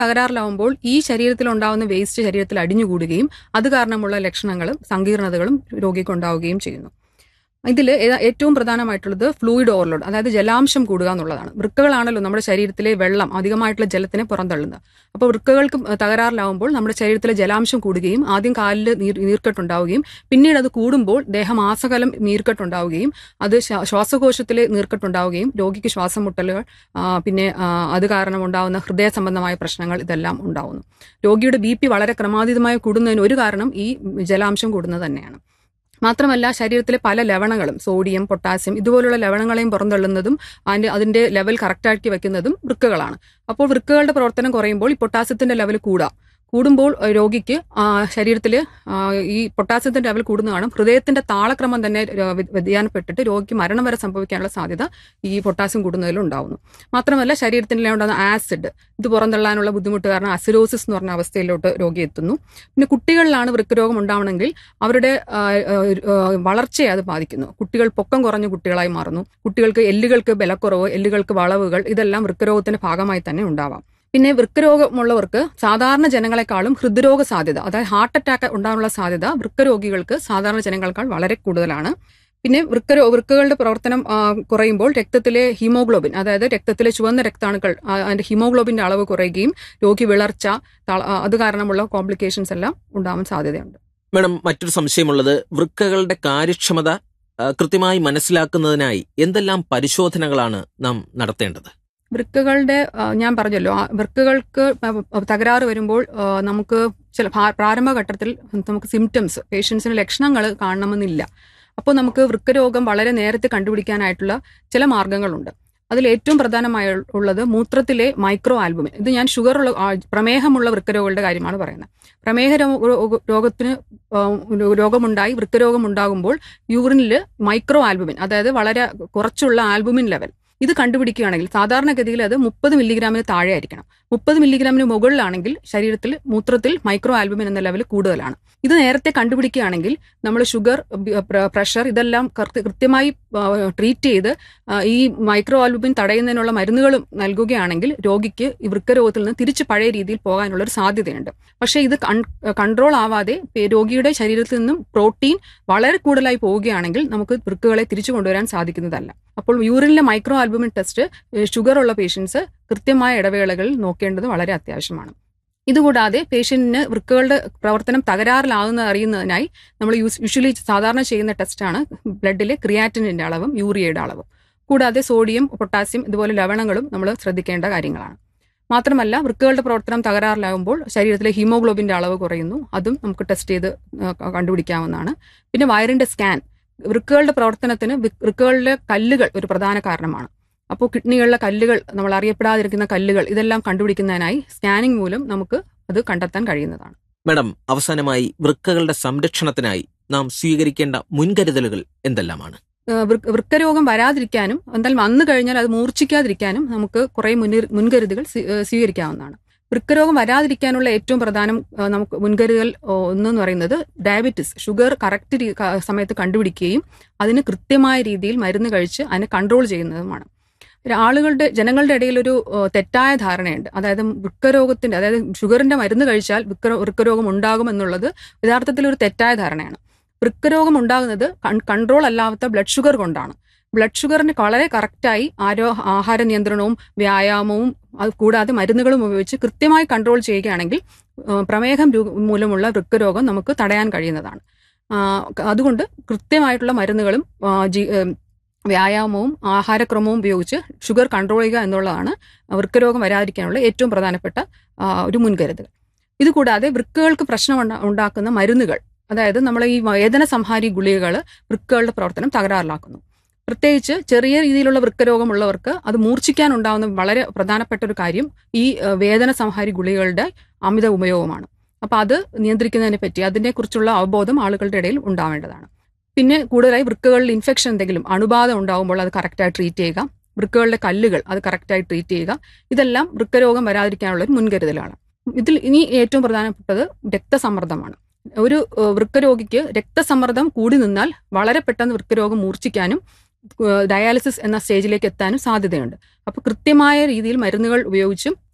തകരാറിലാവുമ്പോൾ ഈ ശരീരത്തിൽ ഉണ്ടാവുന്ന വേസ്റ്റ് ശരീരത്തിൽ അടിഞ്ഞുകൂടുകയും അത് കാരണമുള്ള ലക്ഷണങ്ങളും സങ്കീർണതകളും രോഗിക്ക് ഉണ്ടാവുകയും ചെയ്യുന്നു ഇതിൽ ഏറ്റവും പ്രധാനമായിട്ടുള്ളത് ഫ്ലൂയിഡ് ഓവർലോഡ് അതായത് ജലാംശം കൂടുക എന്നുള്ളതാണ് വൃക്കകളാണല്ലോ നമ്മുടെ ശരീരത്തിലെ വെള്ളം അധികമായിട്ടുള്ള ജലത്തിനെ പുറന്തള്ളുന്നത് അപ്പോൾ വൃക്കകൾക്ക് തകരാറിലാവുമ്പോൾ നമ്മുടെ ശരീരത്തിലെ ജലാംശം കൂടുകയും ആദ്യം കാലിൽ നീർ നീർക്കെട്ടുണ്ടാവുകയും പിന്നീട് അത് കൂടുമ്പോൾ ദേഹമാസകലം നീർക്കെട്ടുണ്ടാവുകയും അത് ശ്വാ- ശ്വാസകോശത്തിലെ നീർക്കെട്ടുണ്ടാവുകയും രോഗിക്ക് ശ്വാസം മുട്ടലുകൾ ആ, പിന്നെ ആ, അത് കാരണം ഉണ്ടാവുന്ന ഹൃദയ സംബന്ധമായ പ്രശ്നങ്ങൾ ഇതെല്ലാം ഉണ്ടാവുന്നു രോഗിയുടെ ബി പി വളരെ ക്രമാതീതമായി കൂടുന്നതിന് ഒരു കാരണം ഈ ജലാംശം കൂടുന്നത് തന്നെയാണ് മാത്രമല്ല ശരീരത്തിലെ പല ലവണങ്ങളും സോഡിയം പൊട്ടാസ്യം ഇതുപോലുള്ള ലവണങ്ങളെയും പുറന്തള്ളുന്നതും അതിന്റെ അതിന്റെ ലെവൽ കറക്റ്റാക്കി വെക്കുന്നതും വൃക്കകളാണ് അപ്പോൾ വൃക്കകളുടെ പ്രവർത്തനം കുറയുമ്പോൾ ഈ പൊട്ടാസ്യത്തിന്റെ ലെവൽ കൂടാം കൂടുമ്പോൾ ഏഹ്, രോഗിക്ക് ശരീരത്തിൽ ഈ പൊട്ടാസ്യത്തിന്റെ ലെവൽ കൂടുന്ന കാണും ഹൃദയത്തിന്റെ താളക്രമം തന്നെ രോ- വ്യ- വ്യതിയാനപ്പെട്ടിട്ട് രോഗിക്ക് മരണം വരെ സംഭവിക്കാനുള്ള സാധ്യത ഈ പൊട്ടാസ്യം കൂടുന്നതിൽ ഉണ്ടാവുന്നു മാത്രമല്ല ശരീരത്തിൽ ഉണ്ടാകുന്ന ആസിഡ് ഇത് പുറന്തള്ളാനുള്ള ബുദ്ധിമുട്ട് കാരണം അസിലോസിസ് എന്ന് പറഞ്ഞ അവസ്ഥയിലോട്ട് രോഗി എത്തുന്നു പിന്നെ കുട്ടികളിലാണ് വൃക്കരോഗം ഉണ്ടാവണമെങ്കിൽ അവരുടെ ആ, ആ, ആ, വളർച്ചയെ അത് ബാധിക്കുന്നു കുട്ടികൾ പൊക്കം കുറഞ്ഞ കുട്ടികളായി മാറുന്നു കുട്ടികൾക്ക് എല്ലുകൾക്ക് ബലക്കുറവ് എല്ലുകൾക്ക് വളവുകൾ ഇതെല്ലാം വൃക്കരോഗത്തിന്റെ ഭാഗമായി തന്നെ ഉണ്ടാവാം പിന്നെ വൃക്കരോഗമുള്ളവർക്ക് സാധാരണ ജനങ്ങളെക്കാളും ഹൃദ്രോഗ സാധ്യത അതായത് ഹാർട്ട് അറ്റാക്ക് ഉണ്ടാകാനുള്ള സാധ്യത വൃക്കരോഗികൾക്ക് സാധാരണ ജനങ്ങളെക്കാൾ വളരെ കൂടുതലാണ് പിന്നെ വൃക്കരോ വൃക്കകളുടെ പ്രവർത്തനം ആ, കുറയുമ്പോൾ രക്തത്തിലെ ഹീമോഗ്ലോബിൻ അതായത് രക്തത്തിലെ ചുവന്ന രക്താണുക്കൾ ആ, അതിന്റെ ഹീമോഗ്ലോബിന്റെ അളവ് കുറയുകയും രോഗി വിളർച്ച തള- ആ, അത് കാരണമുള്ള കോംപ്ലിക്കേഷൻസ് എല്ലാം ഉണ്ടാവാൻ സാധ്യതയുണ്ട് മാഡം മറ്റൊരു സംശയമുള്ളത് വൃക്കകളുടെ കാര്യക്ഷമത ആ, കൃത്യമായി മനസ്സിലാക്കുന്നതിനായി എന്തെല്ലാം പരിശോധനകളാണ് നാം നടത്തേണ്ടത് വൃക്കകളുടെ ആ, ഞാൻ പറഞ്ഞല്ലോ ആ വൃക്കകൾക്ക് പ- തകരാറ് വരുമ്പോൾ ആ, നമുക്ക് ചില ഭാ- പ്രാരംഭഘട്ടത്തിൽ നമുക്ക് സിംറ്റംസ് പേഷ്യൻസിന് ലക്ഷണങ്ങൾ കാണണമെന്നില്ല അപ്പോൾ നമുക്ക് വൃക്കരോഗം വളരെ നേരത്തെ കണ്ടുപിടിക്കാനായിട്ടുള്ള ചില മാർഗങ്ങളുണ്ട് അതിൽ ഏറ്റവും പ്രധാനമായ ഉള്ളത് മൂത്രത്തിലെ മൈക്രോ ആൽബുമിൻ ഇത് ഞാൻ ഷുഗർ ഉള്ള ആ, പ്രമേഹമുള്ള വൃക്കരോഗങ്ങളുടെ കാര്യമാണ് പറയുന്നത് പ്രമേഹ രോ- രോ- രോഗത്തിന് ആ, രോഗമുണ്ടായി വൃക്കരോഗം ഉണ്ടാകുമ്പോൾ യൂറിനിൽ മൈക്രോ ആൽബുമിൻ അതായത് വളരെ കുറച്ചുള്ള ആൽബുമിൻ ലെവൽ ഇത് കണ്ടുപിടിക്കുകയാണെങ്കിൽ സാധാരണഗതിയിൽ അത് മുപ്പത് മില്ലിഗ്രാമിന് താഴെ ആയിരിക്കണം മുപ്പത് മില്ലിഗ്രാമിന് മുകളിലാണെങ്കിൽ ശരീരത്തിൽ മൂത്രത്തിൽ മൈക്രോ ആൽബുമിൻ എന്ന ലെവൽ കൂടുതലാണ് ഇത് നേരത്തെ കണ്ടുപിടിക്കുകയാണെങ്കിൽ നമ്മൾ ഷുഗർ ബി- പ്ര- പ്രഷർ ഇതെല്ലാം കൃത്യ- കൃത്യമായി ട്രീറ്റ് ചെയ്ത് ആ, ഈ മൈക്രോ ആൽബുമിൻ തടയുന്നതിനുള്ള മരുന്നുകളും നൽകുകയാണെങ്കിൽ രോഗിക്ക് ഈ വൃക്കരോഗത്തിൽ നിന്ന് തിരിച്ച് പഴയ രീതിയിൽ പോകാനുള്ള ഒരു സാധ്യതയുണ്ട് പക്ഷേ ഇത് കൺട്രോൾ ആവാതെ പേ- രോഗിയുടെ ശരീരത്തിൽ നിന്നും പ്രോട്ടീൻ വളരെ കൂടുതലായി പോവുകയാണെങ്കിൽ നമുക്ക് വൃക്കുകളെ തിരിച്ചു കൊണ്ടുവരാൻ സാധിക്കുന്നതല്ല അപ്പോൾ യൂറിനിലെ മൈക്രോ ആൽബുമിൻ ടെസ്റ്റ് ഷുഗർ ഉള്ള പേഷ്യൻസ് കൃത്യമായ ഇടവേളകളിൽ നോക്കേണ്ടത് വളരെ അത്യാവശ്യമാണ് ഇതുകൂടാതെ പേഷ്യന്റിന് വൃക്കകളുടെ പ്രവർത്തനം തകരാറിലാകുന്നത് അറിയുന്നതിനായി നമ്മൾ യൂഷ്വലി സാധാരണ ചെയ്യുന്ന ടെസ്റ്റാണ് ബ്ലഡിലെ ക്രിയാറ്റിനിന്റെ അളവും യൂറിയയുടെ അളവും കൂടാതെ സോഡിയം പൊട്ടാസ്യം ഇതുപോലെ ലവണങ്ങളും നമ്മൾ ശ്രദ്ധിക്കേണ്ട കാര്യങ്ങളാണ് മാത്രമല്ല വൃക്കകളുടെ പ്രവർത്തനം തകരാറിലാകുമ്പോൾ ശരീരത്തിലെ ഹീമോഗ്ലോബിന്റെ അളവ് കുറയുന്നു അതും നമുക്ക് ടെസ്റ്റ് ചെയ്ത് ആ, കണ്ടുപിടിക്കാവുന്നതാണ് പിന്നെ വയറിന്റെ സ്കാൻ വൃക്കകളുടെ പ്രവർത്തനത്തിന് വൃ- വൃക്കകളിലെ കല്ലുകൾ ഒരു പ്രധാന കാരണമാണ് അപ്പോൾ കിഡ്നികളിലെ കല്ലുകൾ നമ്മൾ അറിയപ്പെടാതിരിക്കുന്ന കല്ലുകൾ ഇതെല്ലാം കണ്ടുപിടിക്കുന്നതിനായി സ്കാനിംഗ് മൂലം നമുക്ക് അത് കണ്ടെത്താൻ കഴിയുന്നതാണ് മാഡം അവസാനമായി വൃക്കകളുടെ സംരക്ഷണത്തിനായി നാം സ്വീകരിക്കേണ്ട മുൻകരുതലുകൾ എന്തെല്ലാമാണ് ഏഹ് വൃ- വൃക്കരോഗം വരാതിരിക്കാനും എന്തായാലും വന്നു കഴിഞ്ഞാൽ അത് മൂർച്ഛിക്കാതിരിക്കാനും നമുക്ക് കുറേ മുന്നിർ മുൻകരുതുകൾ സ്വീ- ഏഹ് സ്വീകരിക്കാവുന്നതാണ് വൃക്കരോഗം വരാതിരിക്കാനുള്ള ഏറ്റവും പ്രധാനം ഏഹ് നമുക്ക് മുൻകരുതൽ ഏഹ് ഒന്നെന്ന് പറയുന്നത് ഡയബറ്റിസ് ഷുഗർ കറക്റ്റ് രീ- ക- സമയത്ത് കണ്ടുപിടിക്കുകയും അതിന് കൃത്യമായ രീതിയിൽ മരുന്ന് കഴിച്ച് അതിനെ കൺട്രോൾ ചെയ്യുന്നതുമാണ് ഒരു ആളുകളുടെ ജനങ്ങളുടെ ഇടയിൽ ഒരു ഏഹ് തെറ്റായ ധാരണയുണ്ട് അതായത് വൃക്കരോഗത്തിന്റെ അതായത് ഷുഗറിന്റെ മരുന്ന് കഴിച്ചാൽ വൃക്ക വൃക്കരോഗം ഉണ്ടാകും എന്നുള്ളത് യഥാർത്ഥത്തിൽ ഒരു തെറ്റായ ധാരണയാണ് വൃക്കരോഗം ഉണ്ടാകുന്നത് കൺട്രോൾ അല്ലാത്ത ബ്ലഡ് ഷുഗർ കൊണ്ടാണ് ബ്ലഡ് ഷുഗറിന് വളരെ കറക്റ്റായി ആരോ ആഹാര നിയന്ത്രണവും വ്യായാമവും അത് കൂടാതെ മരുന്നുകളും ഉപയോഗിച്ച് കൃത്യമായി കൺട്രോൾ ചെയ്യുകയാണെങ്കിൽ ആ, പ്രമേഹം രൂ- മൂലമുള്ള വൃക്കരോഗം നമുക്ക് തടയാൻ കഴിയുന്നതാണ് ആ, അതുകൊണ്ട് കൃത്യമായിട്ടുള്ള മരുന്നുകളും ആ, ജി- ഏം, വ്യായാമവും ആഹാരക്രമവും ഉപയോഗിച്ച് ഷുഗർ കൺട്രോൾ ചെയ്യുക എന്നുള്ളതാണ് വൃക്കരോഗം വരാതിരിക്കാനുള്ള ഏറ്റവും പ്രധാനപ്പെട്ട ആ, ഒരു മുൻകരുതൽ ഇതുകൂടാതെ വൃക്കകൾക്ക് പ്രശ്നം ഉണ്ടാ- ഉണ്ടാക്കുന്ന മരുന്നുകൾ അതായത് നമ്മൾ ഈ വേദന സംഹാരി ഗുളികകൾ വൃക്കകളുടെ പ്രവർത്തനം തകരാറിലാക്കുന്നു പ്രത്യേകിച്ച് ചെറിയ രീതിയിലുള്ള വൃക്കരോഗമുള്ളവർക്ക് അത് മൂർച്ഛിക്കാനുണ്ടാവുന്ന വളരെ പ്രധാനപ്പെട്ട ഒരു കാര്യം ഈ ഏഹ്, വേദന സംഹാരി ഗുളികകളുടെ അമിത ഉപയോഗമാണ് അപ്പൊ അത് നിയന്ത്രിക്കുന്നതിനെ പറ്റി അതിനെക്കുറിച്ചുള്ള അവബോധം ആളുകളുടെ ഇടയിൽ ഉണ്ടാവേണ്ടതാണ് പിന്നെ കൂടുതലായി വൃക്കകളിൽ ഇൻഫെക്ഷൻ എന്തെങ്കിലും അണുബാധ ഉണ്ടാകുമ്പോൾ അത് കറക്റ്റായി ട്രീറ്റ് ചെയ്യുക വൃക്കകളുടെ കല്ലുകൾ അത് കറക്റ്റായി ട്രീറ്റ് ചെയ്യുക ഇതെല്ലാം വൃക്കരോഗം വരാതിരിക്കാനുള്ള ഒരു മുൻകരുതലാണ് ഇതിൽ ഇനി ഏറ്റവും പ്രധാനപ്പെട്ടത് രക്തസമ്മർദ്ദമാണ് ഒരു ഏഹ്, വൃക്കരോഗിക്ക് രക്തസമ്മർദ്ദം കൂടി നിന്നാൽ വളരെ പെട്ടെന്ന് വൃക്കരോഗം മൂർച്ഛിക്കാനും ഏഹ്, ഡയാലിസിസ് എന്ന സ്റ്റേജിലേക്ക് എത്താനും സാധ്യതയുണ്ട് അപ്പോൾ കൃത്യമായ രീതിയിൽ മരുന്നുകൾ ഉപയോഗിച്ചും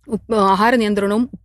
ഉപ്പ് ആഹാര നിയന്ത്രണവും